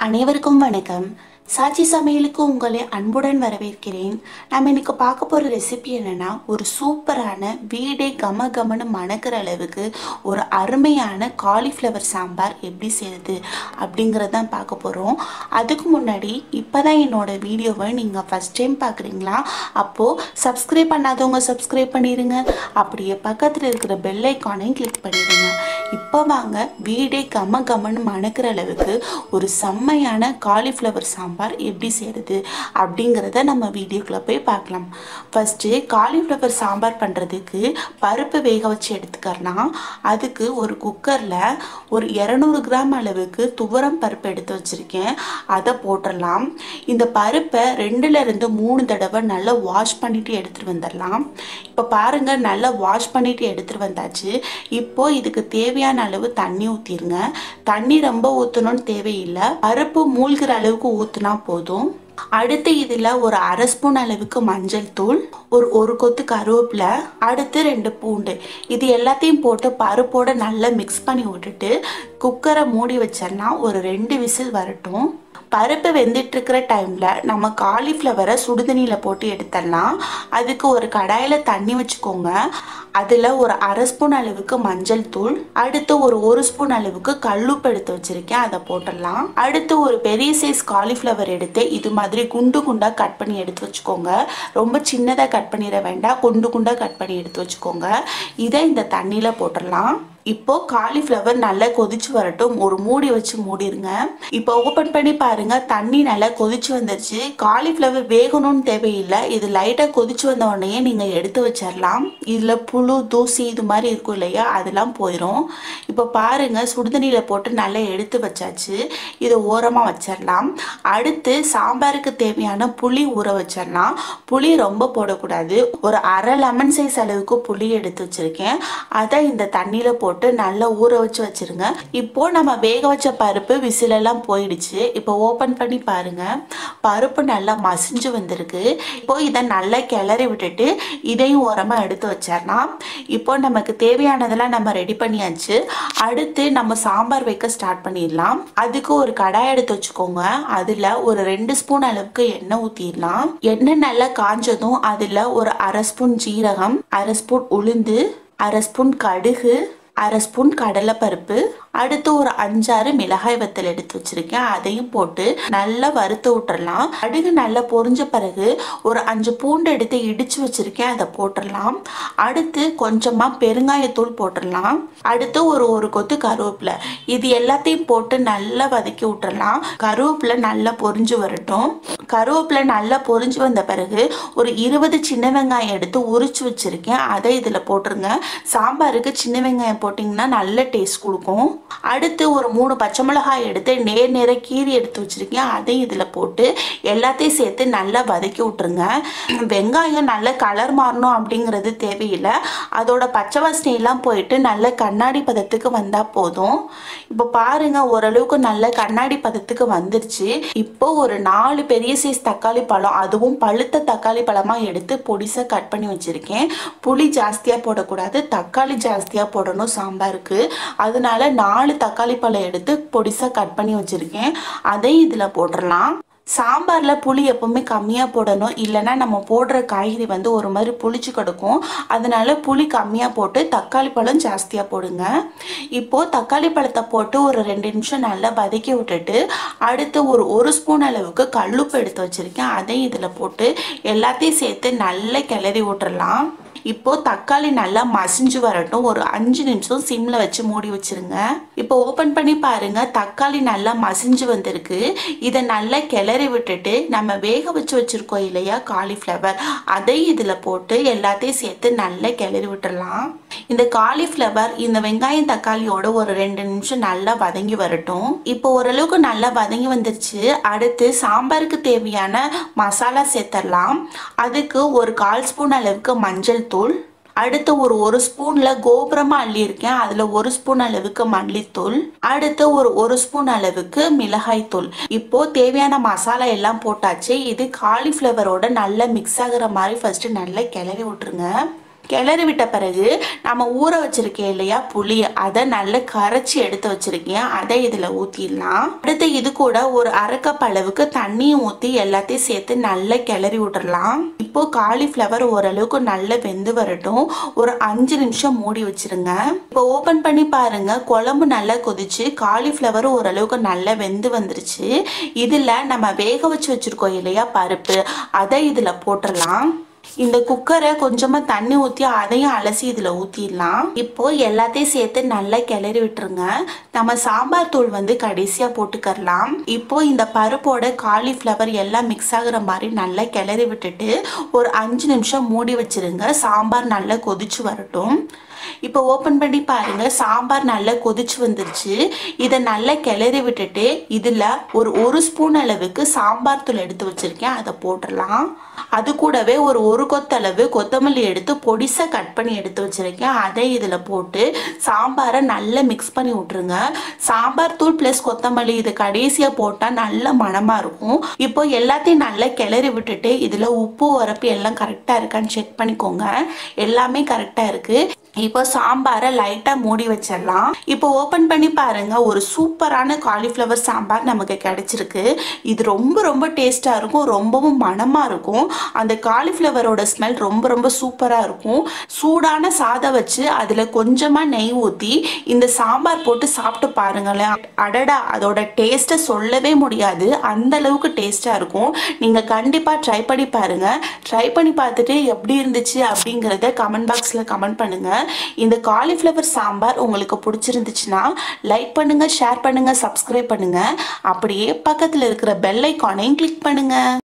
அனைவருக்கும் வணக்கம் சாச்சி சமையலுக்கு உங்களை அன்புடன் வரவேற்கிறேன் நம்ம இன்னைக்கு பார்க்க போகிற ரெசிபி என்னன்னா ஒரு சூப்பரான வீடே கம கமன்னு மணக்கிற அளவுக்கு ஒரு அருமையான காலிஃப்ளவர் சாம்பார் எப்படி செய்யுது அப்படிங்கிறத தான் பார்க்க போகிறோம் அதுக்கு முன்னாடி இப்போ தான் என்னோட வீடியோவை நீங்கள் ஃபஸ்ட் டைம் பார்க்குறீங்களா அப்போது சப்ஸ்கிரைப் பண்ணாதவங்க சப்ஸ்கிரைப் பண்ணிடுங்க அப்படியே பக்கத்தில் இருக்கிற பெல் ஐக்கானையும் கிளிக் பண்ணிடுங்க இப்போ வாங்க வீடே கம கமன்னு மணக்கிற அளவுக்கு ஒரு செம்மையான காலிஃப்ளவர் சாம்பார் எப்படி செய்கிறது அப்படிங்கிறத நம்ம வீடியோக்குள்ளே போய் பார்க்கலாம் ஃபஸ்ட்டு காலிஃப்ளவர் சாம்பார் பண்ணுறதுக்கு பருப்பு வேக வச்சு எடுத்துக்கலாம் அதுக்கு ஒரு குக்கரில் ஒரு இரநூறு கிராம் அளவுக்கு துவரம் பருப்பு எடுத்து வச்சுருக்கேன் அதை போட்டுடலாம் இந்த பருப்பை ரெண்டுலேருந்து மூணு தடவை நல்லா வாஷ் பண்ணிவிட்டு எடுத்துகிட்டு வந்துடலாம் இப்போ பாருங்கள் நல்லா வாஷ் பண்ணிவிட்டு எடுத்துகிட்டு வந்தாச்சு இப்போ இதுக்கு தேவையான அளவு தண்ணி ஊற்றிருங்க தண்ணி ரொம்ப ஊற்றணும்னு தேவையில்லை பருப்பு மூழ்கிற அளவுக்கு ஊற்றினா போதும் அடுத்து இதில் ஒரு அரை ஸ்பூன் அளவுக்கு மஞ்சள் தூள் ஒரு ஒரு கொத்து கருவேப்பிலை அடுத்து ரெண்டு பூண்டு இது எல்லாத்தையும் போட்டு பருப்போட நல்லா மிக்ஸ் பண்ணி விட்டுட்டு குக்கரை மூடி வச்சிடலாம் ஒரு ரெண்டு விசில் வரட்டும் பருப்பு வெந்துட்டு இருக்கிற டைமில் நம்ம காலிஃப்ளவரை சுடுதண்ணியில் போட்டு எடுத்துடலாம் அதுக்கு ஒரு கடாயில் தண்ணி வச்சுக்கோங்க அதில் ஒரு அரை ஸ்பூன் அளவுக்கு மஞ்சள் தூள் அடுத்து ஒரு ஒரு ஸ்பூன் அளவுக்கு கல்லுப்பு எடுத்து வச்சுருக்கேன் அதை போட்டுடலாம் அடுத்து ஒரு பெரிய சைஸ் காலிஃப்ளவர் எடுத்து இது மாதிரி குண்டு குண்டாக கட் பண்ணி எடுத்து வச்சுக்கோங்க ரொம்ப சின்னதாக கட் பண்ணிட வேண்டாம் குண்டு குண்டாக கட் பண்ணி எடுத்து வச்சுக்கோங்க இதை இந்த தண்ணியில் போட்டுடலாம் இப்போ காலிஃப்ளவர் நல்லா கொதிச்சு வரட்டும் ஒரு மூடி வச்சு மூடிருங்க இப்போ ஓப்பன் பண்ணி பாருங்க தண்ணி நல்லா கொதிச்சு வந்துருச்சு காலிஃப்ளவர் வேகணும்னு தேவையில்லை இது லைட்டாக கொதிச்சு வந்த உடனே நீங்கள் எடுத்து வச்சிடலாம் இதில் புழு தூசி இது மாதிரி இருக்கும் இல்லையா அதெல்லாம் போயிடும் இப்போ பாருங்க சுடுதண்ணியில் போட்டு நல்லா எடுத்து வச்சாச்சு இதை ஓரமாக வச்சிடலாம் அடுத்து சாம்பாருக்கு தேவையான புளி ஊற வச்சிடலாம் புளி ரொம்ப போடக்கூடாது ஒரு அரை லெமன் சைஸ் அளவுக்கு புளி எடுத்து வச்சிருக்கேன் அதை இந்த தண்ணியில் போட்டு போட்டு நல்லா ஊற வச்சு வச்சிருங்க இப்போ நம்ம வேக வச்ச பருப்பு விசிலெல்லாம் போயிடுச்சு இப்போ ஓப்பன் பண்ணி பாருங்க பருப்பு நல்லா மசிஞ்சு வந்திருக்கு இப்போ இதை நல்லா கிளறி விட்டுட்டு இதையும் ஓரமாக எடுத்து வச்சிடலாம் இப்போ நமக்கு தேவையானதெல்லாம் நம்ம ரெடி பண்ணியாச்சு அடுத்து நம்ம சாம்பார் வைக்க ஸ்டார்ட் பண்ணிடலாம் அதுக்கு ஒரு கடாய் எடுத்து வச்சுக்கோங்க அதில் ஒரு ரெண்டு ஸ்பூன் அளவுக்கு எண்ணெய் ஊற்றிடலாம் எண்ணெய் நல்லா காஞ்சதும் அதில் ஒரு அரை ஸ்பூன் ஜீரகம் அரை ஸ்பூன் உளுந்து அரை ஸ்பூன் கடுகு அரை ஸ்பூன் கடலைப்பருப்பு அடுத்து ஒரு அஞ்சாறு மிளகாய் வத்தல் எடுத்து வச்சிருக்கேன் அதையும் போட்டு நல்லா வறுத்து விட்டுறலாம் கடுகு நல்லா பொரிஞ்ச பிறகு ஒரு அஞ்சு பூண்டு எடுத்து இடிச்சு வச்சிருக்கேன் அதை போட்டுடலாம் அடுத்து கொஞ்சமாக பெருங்காயத்தூள் போட்டுடலாம் அடுத்து ஒரு ஒரு கொத்து கருவேப்பிலை இது எல்லாத்தையும் போட்டு நல்லா வதக்கி விட்டுறலாம் கருவேப்பிலை நல்லா பொரிஞ்சு வரட்டும் கருவேப்பிலை நல்லா பொரிஞ்சு வந்த பிறகு ஒரு இருபது சின்ன வெங்காயம் எடுத்து உரிச்சு வச்சிருக்கேன் அதை இதில் போட்டுருங்க சாம்பாருக்கு சின்ன வெங்காயம் போட்டிங்கன்னா நல்ல டேஸ்ட் கொடுக்கும் அடுத்து ஒரு மூணு பச்சை மிளகாய் எடுத்து நேர் நேர கீரி எடுத்து வச்சுருக்கேன் அதையும் இதில் போட்டு எல்லாத்தையும் சேர்த்து நல்லா வதக்கி விட்ருங்க வெங்காயம் நல்ல கலர் மாறணும் அப்படிங்கிறது தேவையில்லை அதோட பச்சை வாசனையெல்லாம் போயிட்டு நல்ல கண்ணாடி பதத்துக்கு வந்தால் போதும் இப்போ பாருங்கள் ஓரளவுக்கு நல்ல கண்ணாடி பதத்துக்கு வந்துருச்சு இப்போ ஒரு நாலு பெரிய சைஸ் தக்காளி பழம் அதுவும் பழுத்த தக்காளி பழமாக எடுத்து பொடிசாக கட் பண்ணி வச்சுருக்கேன் புளி ஜாஸ்தியாக போடக்கூடாது தக்காளி ஜாஸ்தியாக போடணும் சாம்பாருக்கு அதனால நாலு தக்காளி பழம் எடுத்து பொடிசாக கட் பண்ணி வச்சுருக்கேன் அதை இதில் போட்டுடலாம் சாம்பாரில் புளி எப்போவுமே கம்மியாக போடணும் இல்லைன்னா நம்ம போடுற காய்கறி வந்து ஒரு மாதிரி புளிச்சு கிடக்கும் அதனால புளி கம்மியாக போட்டு தக்காளி பழம் ஜாஸ்தியாக போடுங்க இப்போது தக்காளி பழத்தை போட்டு ஒரு ரெண்டு நிமிஷம் நல்லா வதக்கி விட்டுட்டு அடுத்து ஒரு ஒரு ஸ்பூன் அளவுக்கு கல்லுப்பு எடுத்து வச்சுருக்கேன் அதையும் இதில் போட்டு எல்லாத்தையும் சேர்த்து நல்லா கிளறி விட்டுறலாம் இப்போ தக்காளி நல்லா மசிஞ்சு வரட்டும் ஒரு அஞ்சு நிமிஷம் சிம்ல வச்சு மூடி வச்சிருங்க இப்போ ஓபன் பண்ணி பாருங்க தக்காளி நல்லா மசிஞ்சு வந்திருக்கு இதை நல்லா கிளறி விட்டுட்டு நம்ம வேக வச்சு வச்சிருக்கோம் இல்லையா காலிஃப்ளவர் அதை இதுல போட்டு எல்லாத்தையும் சேர்த்து நல்லா கிளறி விட்டுறலாம் இந்த காலிஃப்ளவர் இந்த வெங்காயம் தக்காளியோட ஒரு ரெண்டு நிமிஷம் நல்லா வதங்கி வரட்டும் இப்போ ஓரளவுக்கு நல்லா வதங்கி வந்துருச்சு அடுத்து சாம்பாருக்கு தேவையான மசாலா சேர்த்துடலாம் அதுக்கு ஒரு கால் ஸ்பூன் அளவுக்கு மஞ்சள் தூள் அடுத்து ஒரு ஒரு ஸ்பூன்ல கோபுரமா அள்ளியிருக்கேன் அதுல ஒரு ஸ்பூன் அளவுக்கு மல்லித்தூள் அடுத்து ஒரு ஒரு ஸ்பூன் அளவுக்கு மிளகாய் தூள் இப்போ தேவையான மசாலா எல்லாம் போட்டாச்சு இது காலிஃப்ளவரோட நல்லா மிக்ஸ் ஆகுற மாதிரி ஃபர்ஸ்ட் நல்லா கிளறி விட்டுருங்க கிளறி விட்ட பிறகு நம்ம ஊற வச்சிருக்கேன் இல்லையா புளி அதை நல்லா கரைச்சி எடுத்து வச்சிருக்கேன் அதை இதில் ஊற்றிடலாம் அடுத்து இது கூட ஒரு அரை கப் அளவுக்கு தண்ணியும் ஊற்றி எல்லாத்தையும் சேர்த்து நல்லா கிளறி விட்டுறலாம் இப்போ காலிஃப்ளவர் ஓரளவுக்கு நல்லா வெந்து வரட்டும் ஒரு அஞ்சு நிமிஷம் மூடி வச்சிருங்க இப்போ ஓப்பன் பண்ணி பாருங்க குழம்பு நல்லா கொதிச்சு காலிஃப்ளவர் ஓரளவுக்கு நல்லா வெந்து வந்துருச்சு இதில் நம்ம வேக வச்சு வச்சிருக்கோம் இல்லையா பருப்பு அதை இதில் போட்டுடலாம் இந்த குக்கரை கொஞ்சமாக தண்ணி ஊற்றி அதையும் அலசி இதில் ஊற்றிடலாம் இப்போ எல்லாத்தையும் சேர்த்து நல்லா கிளறி விட்டுருங்க நம்ம சாம்பார் தூள் வந்து கடைசியாக போட்டுக்கரலாம் இப்போ இந்த பருப்போட காலிஃப்ளவர் எல்லாம் மிக்ஸ் ஆகுற மாதிரி நல்லா கிளறி விட்டுட்டு ஒரு அஞ்சு நிமிஷம் மூடி வச்சிருங்க சாம்பார் நல்லா கொதிச்சு வரட்டும் இப்போ ஓப்பன் பண்ணி பாருங்க சாம்பார் நல்லா கொதிச்சு வந்துருச்சு இதை நல்லா கிளறி விட்டுட்டு இதில் ஒரு ஒரு ஸ்பூன் அளவுக்கு சாம்பார் தூள் எடுத்து வச்சிருக்கேன் அதை போட்டுடலாம் அது கூடவே ஒரு ஒரு கொத்தளவு கொத்தமல்லி எடுத்து பொடிசாக கட் பண்ணி எடுத்து வச்சிருக்கேன் அதை இதில் போட்டு சாம்பாரை நல்லா மிக்ஸ் பண்ணி விட்டுருங்க சாம்பார் தூள் ப்ளஸ் கொத்தமல்லி இது கடைசியாக போட்டால் நல்ல மணமாக இருக்கும் இப்போ எல்லாத்தையும் நல்லா கிளறி விட்டுட்டு இதில் உப்பு உரப்பு எல்லாம் கரெக்டாக இருக்கான்னு செக் பண்ணிக்கோங்க எல்லாமே கரெக்டாக இருக்குது இப்போ சாம்பாரை லைட்டாக மூடி வச்சிடலாம் இப்போ ஓப்பன் பண்ணி பாருங்க ஒரு சூப்பரான காலிஃப்ளவர் சாம்பார் நமக்கு கிடைச்சிருக்கு இது ரொம்ப ரொம்ப டேஸ்ட்டாக இருக்கும் ரொம்பவும் மணமாக இருக்கும் அந்த காலிஃப்ளவரோட ஸ்மெல் ரொம்ப ரொம்ப சூப்பராக இருக்கும் சூடான சாதம் வச்சு அதில் கொஞ்சமாக நெய் ஊற்றி இந்த சாம்பார் போட்டு சாப்பிட்டு பாருங்களேன் அடடா அதோட டேஸ்ட்டை சொல்லவே முடியாது அந்த அளவுக்கு டேஸ்ட்டாக இருக்கும் நீங்கள் கண்டிப்பாக ட்ரை பண்ணி பாருங்கள் ட்ரை பண்ணி பார்த்துட்டு எப்படி இருந்துச்சு அப்படிங்கிறத கமெண்ட் பாக்ஸில் கமெண்ட் பண்ணுங்கள் இந்த காலிஃப்ளவர் சாம்பார் உங்களுக்கு பிடிச்சிருந்துச்சுன்னா லைக் பண்ணுங்க ஷேர் பண்ணுங்க சப்ஸ்கிரைப் பண்ணுங்க அப்படியே பக்கத்தில் இருக்கிற பெல் ஐக்கானையும் கிளிக் பண்ணுங்க